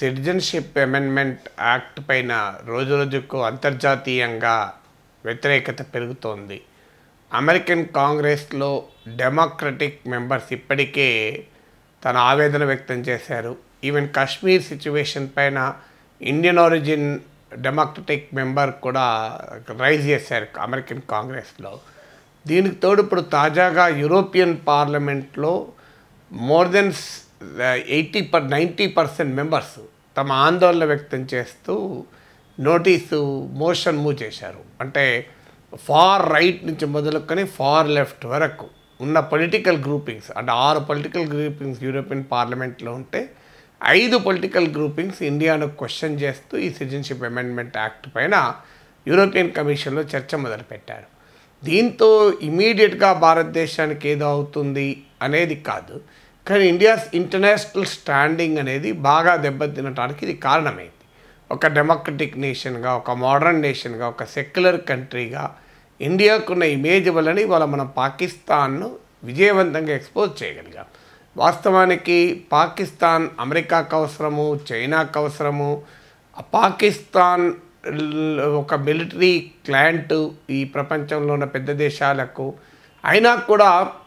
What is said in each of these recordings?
citizenship amendment act పైన రోజు రోజుకు అంతర్జాతీయంగా వ్యతిరేకత పెరుగుతోంది అమెరికన్ కాంగ్రెస్లో డెమోక్రటిక్ మెంబర్స్ ఇప్పటికే తన ఆవేదన వ్యక్తం చేశారు ఈవెన్ కాశ్మీర్ సిచ్యువేషన్ పైన ఇండియన్ ఒరిజిన్ డెమోక్రటిక్ మెంబర్ కూడా రైజ్ చేశారు అమెరికన్ కాంగ్రెస్లో దీనికి తోడు ఇప్పుడు తాజాగా యూరోపియన్ పార్లమెంట్లో more than eighty per ninety percent members తమ ఆందోళన వ్యక్తం చేస్తూ నోటీసు మోషన్ మూవ్ చేశారు అంటే ఫార్ రైట్ నుంచి మొదలుకొని ఫార్ లెఫ్ట్ వరకు ఉన్న పొలిటికల్ గ్రూపింగ్స్ అంటే ఆరు పొలిటికల్ గ్రూపింగ్స్ యూరోపియన్ పార్లమెంట్లో ఉంటే ఐదు పొలిటికల్ గ్రూపింగ్స్ ఇండియాను క్వశ్చన్ చేస్తూ ఈ సిటిజన్షిప్ అమెండ్మెంట్ యాక్ట్ పైన యూరోపియన్ కమిషన్లో చర్చ మొదలుపెట్టారు దీంతో ఇమీడియట్గా భారతదేశానికి ఏదో అవుతుంది అనేది కాదు కానీ ఇండియాస్ ఇంటర్నేషనల్ స్టాండింగ్ అనేది బాగా దెబ్బతినడానికి ఇది కారణమైంది ఒక డెమోక్రటిక్ నేషన్గా ఒక మోడర్న్ నేషన్గా ఒక సెక్యులర్ కంట్రీగా ఇండియాకున్న ఇమేజ్ వలన ఇవాళ మనం పాకిస్తాన్ను విజయవంతంగా ఎక్స్పోజ్ చేయగలిగాం వాస్తవానికి పాకిస్తాన్ అమెరికాకు అవసరము చైనాకు అవసరము ఆ పాకిస్తాన్ ల్- ఒక మిలిటరీ క్లయింట్ ఈ ప్రపంచంలో ఉన్న పెద్ద దేశాలకు అయినా కూడా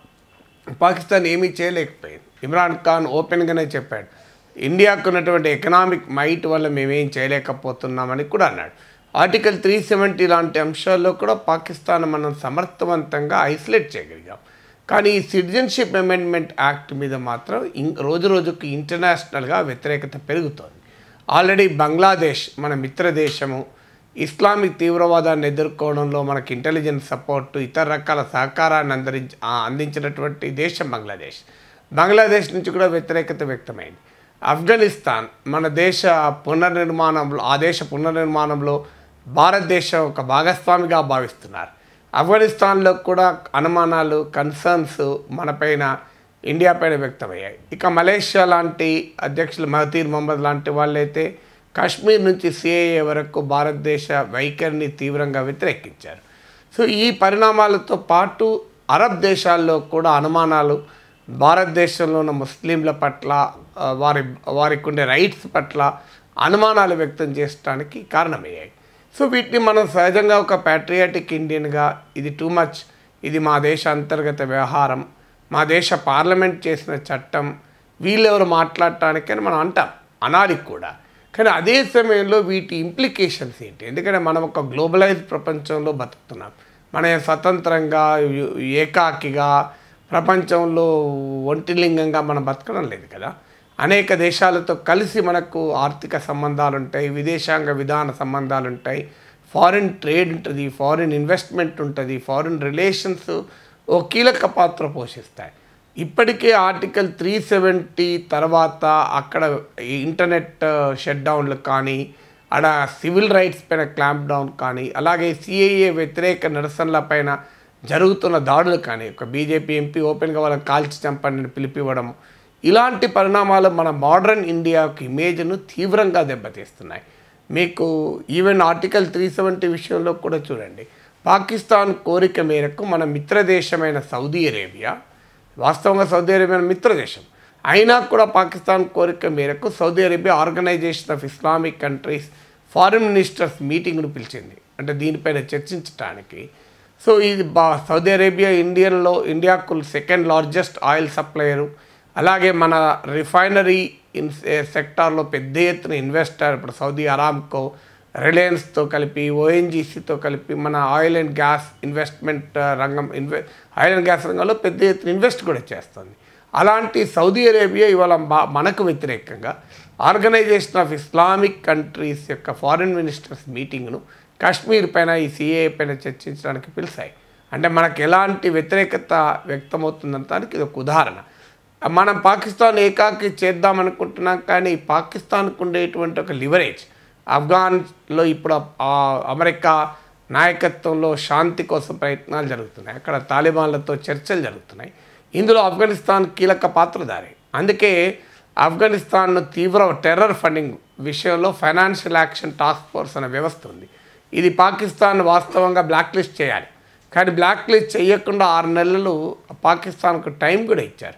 పాకిస్తాన్ ఏమీ చేయలేకపోయింది ఇమ్రాన్ ఖాన్ ఓపెన్గానే చెప్పాడు ఇండియాకు ఉన్నటువంటి ఎకనామిక్ మైట్ వల్ల మేమేం చేయలేకపోతున్నామని కూడా అన్నాడు ఆర్టికల్ త్రీ సెవెంటీ లాంటి అంశాల్లో కూడా పాకిస్తాన్ మనం సమర్థవంతంగా ఐసోలేట్ చేయగలిగాం కానీ ఈ సిటిజన్షిప్ అమెండ్మెంట్ యాక్ట్ మీద మాత్రం ఇం రోజు రోజుకు ఇంటర్నేషనల్గా వ్యతిరేకత పెరుగుతోంది ఆల్రెడీ బంగ్లాదేశ్ మన మిత్ర దేశము ఇస్లామిక్ తీవ్రవాదాన్ని ఎదుర్కోవడంలో మనకి ఇంటెలిజెన్స్ సపోర్టు ఇతర రకాల సహకారాన్ని అందరించి ఆ, అందించినటువంటి దేశం బంగ్లాదేశ్ బంగ్లాదేశ్ నుంచి కూడా వ్యతిరేకత వ్యక్తమైంది ఆఫ్ఘనిస్తాన్ మన దేశ పునర్నిర్మాణంలో ఆ దేశ పునర్నిర్మాణంలో భారతదేశం ఒక భాగస్వామిగా భావిస్తున్నారు ఆఫ్ఘనిస్తాన్లో కూడా అనుమానాలు కన్సర్న్స్ మనపైన ఇండియా పైన వ్యక్తమయ్యాయి ఇక మలేషియా లాంటి అధ్యక్షులు మహతీర్ మొహమ్మద్ లాంటి వాళ్ళైతే కాశ్మీర్ నుంచి సిఏఏ వరకు భారతదేశ వైఖరిని తీవ్రంగా వ్యతిరేకించారు సో ఈ పరిణామాలతో పాటు అరబ్ దేశాల్లో కూడా అనుమానాలు భారతదేశంలో ఉన్న ముస్లింల పట్ల ఆ, వారి వారికి ఉండే రైట్స్ పట్ల అనుమానాలు వ్యక్తం చేయడానికి కారణమయ్యాయి సో వీటిని మనం సహజంగా ఒక ప్యాట్రియాటిక్ ఇండియన్గా ఇది టూ మచ్ ఇది మా దేశ అంతర్గత వ్యవహారం మా దేశ పార్లమెంట్ చేసిన చట్టం వీళ్ళెవరు మాట్లాడటానికని మనం అంటాం అనాలి కూడా కానీ అదే సమయంలో వీటి ఇంప్లికేషన్స్ ఏంటి ఎందుకంటే మనం ఒక గ్లోబలైజ్ ప్రపంచంలో బతుకుతున్నాం మన స్వతంత్రంగా యు- ఏకాకిగా ప్రపంచంలో ఒంటిలింగంగా మనం బతకడం లేదు కదా అనేక దేశాలతో కలిసి మనకు ఆర్థిక సంబంధాలు ఉంటాయి విదేశాంగ విధాన సంబంధాలు ఉంటాయి ఫారిన్ ట్రేడ్ ఉంటుంది ఫారిన్ ఇన్వెస్ట్మెంట్ ఉంటుంది ఫారిన్ రిలేషన్స్ ఓ కీలక పాత్ర పోషిస్తాయి ఇప్పటికే ఆర్టికల్ త్రీ సెవెంటీ తర్వాత అక్కడ ఈ ఇంటర్నెట్ షట్ డౌన్లు కానీ అక్కడ సివిల్ రైట్స్ పైన క్లాంప్ డౌన్ కానీ అలాగే సిఏఏ వ్యతిరేక నిరసనల పైన జరుగుతున్న దాడులు కానీ ఒక బీజేపీ ఎంపీ ఓపెన్గా వాళ్ళని కాల్చి చంపండి అని పిలిపివ్వడం ఇలాంటి పరిణామాలు మన మోడర్న్ ఇండియాకు ఇమేజ్ను తీవ్రంగా దెబ్బతీస్తున్నాయి మీకు ఈవెన్ ఆర్టికల్ త్రీ సెవెంటీ విషయంలో కూడా చూడండి పాకిస్తాన్ కోరిక మేరకు మన మిత్ర దేశమైన సౌదీ అరేబియా వాస్తవంగా సౌదీ అరేబియా మిత్ర దేశం అయినా కూడా పాకిస్తాన్ కోరిక మేరకు Saudi Arabia organisation of Islamic countries foreign ministers మీటింగ్ను పిలిచింది అంటే దీనిపైన చర్చించడానికి సో ఇది బా సౌదీ అరేబియా ఇండియన్లో ఇండియాకు సెకండ్ లార్జెస్ట్ ఆయిల్ సప్లయరు అలాగే మన రిఫైనరీ ఇన్ సెక్టార్లో పెద్ద ఎత్తున ఇన్వెస్టర్ ఇప్పుడు సౌదీ అరామ్కో రిలయన్స్తో కలిపి ఓఎన్జీసీతో కలిపి మన ఆయిల్ అండ్ గ్యాస్ ఇన్వెస్ట్మెంట్ రంగం ఇన్వె ఆయిల్ అండ్ గ్యాస్ రంగంలో పెద్ద ఎత్తున ఇన్వెస్ట్ కూడా చేస్తుంది అలాంటి సౌదీ అరేబియా ఇవాళ బా- మనకు వ్యతిరేకంగా ఆర్గనైజేషన్ ఆఫ్ ఇస్లామిక్ కంట్రీస్ యొక్క ఫారిన్ మినిస్టర్స్ మీటింగ్ను కాశ్మీర్ పైన ఈ సిఏ పైన చర్చించడానికి పిలిచాయి అంటే మనకు ఎలాంటి వ్యతిరేకత వ్యక్తమవుతుందంటానికి ఇది ఒక ఉదాహరణ మనం పాకిస్తాన్ ఏకాకి చేద్దాం అనుకుంటున్నాం కానీ పాకిస్తాన్కు ఉండేటువంటి ఒక లివరేజ్ ఆఫ్ఘాన్లో ఇప్పుడు ఆ అమెరికా నాయకత్వంలో శాంతి కోసం ప్రయత్నాలు జరుగుతున్నాయి అక్కడ తాలిబాన్లతో చర్చలు జరుగుతున్నాయి ఇందులో ఆఫ్ఘనిస్తాన్ కీలక పాత్రధారి అందుకే ఆఫ్ఘనిస్తాన్ను తీవ్ర టెర్రర్ ఫండింగ్ విషయంలో ఫైనాన్షియల్ యాక్షన్ టాస్క్ ఫోర్స్ అనే వ్యవస్థ ఉంది ఇది పాకిస్తాన్ వాస్తవంగా బ్లాక్ లిస్ట్ చేయాలి కానీ బ్లాక్ లిస్ట్ చేయకుండా ఆరు నెలలు పాకిస్తాన్కు టైం కూడా ఇచ్చారు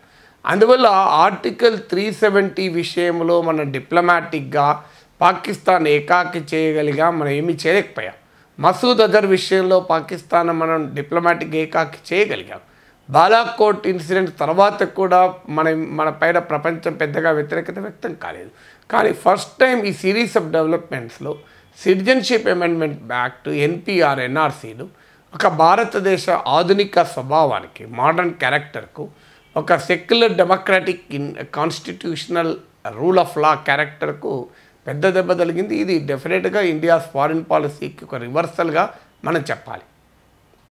అందువల్ల ఆర్టికల్ త్రీ సెవెంటీ విషయంలో మనం డిప్లొమాటిక్గా పాకిస్తాన్ ఏకాకి చేయగలిగా మనం ఏమీ చేయలేకపోయాం మసూద్ అజర్ విషయంలో పాకిస్తాన్ మనం డిప్లొమాటిక్ ఏకాకి చేయగలిగాం బాలాకోట్ ఇన్సిడెంట్ తర్వాత కూడా మన మన పైన ప్రపంచం పెద్దగా వ్యతిరేకత వ్యక్తం కాలేదు కానీ ఫస్ట్ టైం ఈ సిరీస్ ఆఫ్ డెవలప్మెంట్స్లో సిటిజన్షిప్ అమెండ్మెంట్ యాక్ట్ ఎన్పిఆర్ ఎన్ఆర్సీలు ఒక భారతదేశ ఆధునిక స్వభావానికి మోడర్న్ క్యారెక్టర్కు ఒక secular democratic in constitutional rule of law క్యారెక్టర్కు పెద్ద దెబ్బ తగిలింది ఇది డెఫినెట్గా ఇండియాస్ ఫారిన్ పాలసీకి ఒక రివర్సల్గా మనం చెప్పాలి